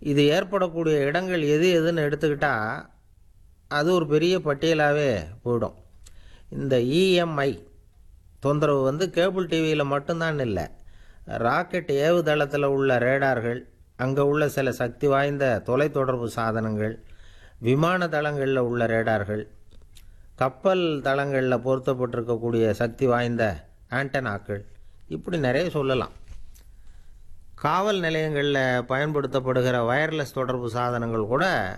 இது ஏற்படக்கூடிய இடங்கள் எது எதுன்னு எடுத்துக்கிட்டால் அது ஒரு பெரிய பட்டியலாகவே போயிடும் இந்த இஎம்ஐ தொந்தரவு வந்து கேபிள் டிவியில் மட்டும்தான் இல்லை ராக்கெட் ஏவுதளத்தில் உள்ள ரேடார்கள் அங்கே உள்ள சில சக்தி வாய்ந்த தொலைத்தொடர்பு சாதனங்கள் விமான தளங்களில் உள்ள ரேடார்கள் கப்பல் தளங்களில் பொருத்தப்பட்டிருக்கக்கூடிய சக்தி வாய்ந்த ஆண்டனாக்கள் இப்படி நிறைய சொல்லலாம் காவல் நிலையங்களில் பயன்படுத்தப்படுகிற வயர்லெஸ் தொடர்பு சாதனங்கள் கூட